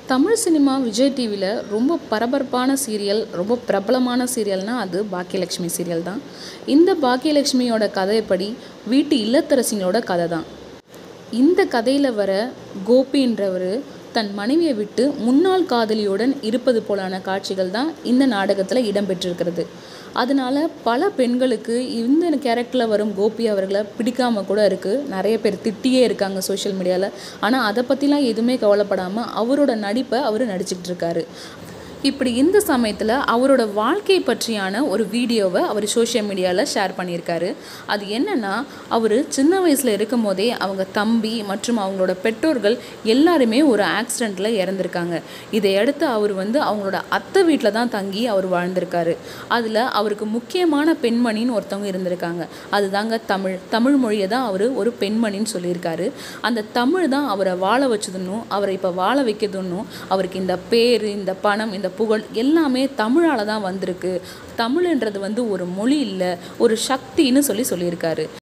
Tamil cinema Vijay டிவியில் ரொம்ப பரபரப்பான சீரியல் ரொம்ப பிரபலமான சீரியல்னால் அது பாக்கியலட்சுமி சீரியல் தான் இந்த பாக்கியலட்சுமியோட கதைப்படி வீட்டு இல்லத்தரசிங்களோட கதை தான் இந்த கதையில் வர கோபின்றவர் தன் மனைவியை விட்டு முன்னாள் காதலியுடன் இருப்பது போலான காட்சிகள் தான் இந்த நாடகத்தில் இடம்பெற்றிருக்கிறது அதனால பல பெண்களுக்கு இந்த கேரக்டரில் வரும் கோபி அவர்களை பிடிக்காம கூட இருக்குது நிறைய பேர் திட்டியே இருக்காங்க சோஷியல் மீடியாவில் ஆனால் அதை பற்றிலாம் எதுவுமே கவலைப்படாமல் அவரோட நடிப்பை அவர் நடிச்சுக்கிட்டு இருக்காரு இப்படி இந்த சமயத்தில் அவரோட வாழ்க்கை பற்றியான ஒரு வீடியோவை அவர் சோஷியல் மீடியாவில் ஷேர் பண்ணியிருக்காரு அது என்னென்னா அவர் சின்ன வயசில் இருக்கும் போதே அவங்க தம்பி மற்றும் அவங்களோட பெற்றோர்கள் எல்லாருமே ஒரு ஆக்சிடெண்ட்டில் இறந்துருக்காங்க இதை அடுத்து அவர் வந்து அவங்களோட அத்தை வீட்டில் தான் தங்கி அவர் வாழ்ந்திருக்காரு அதில் அவருக்கு முக்கியமான பெண்மணின்னு ஒருத்தவங்க இருந்திருக்காங்க அதுதாங்க தமிழ் தமிழ் மொழியை தான் அவர் ஒரு பெண்மணின்னு சொல்லியிருக்காரு அந்த தமிழ் தான் அவரை வாழ வச்சதுன்னும் அவரை இப்போ வாழ வைக்கிறதுன்னும் அவருக்கு இந்த பேர் இந்த பணம் இந்த புகழ் எல்லாமே தமிழால் தான் வந்திருக்கு தமிழ்ன்றது வந்து ஒரு மொழி இல்லை ஒரு சக்தின்னு சொல்லி சொல்லியிருக்காரு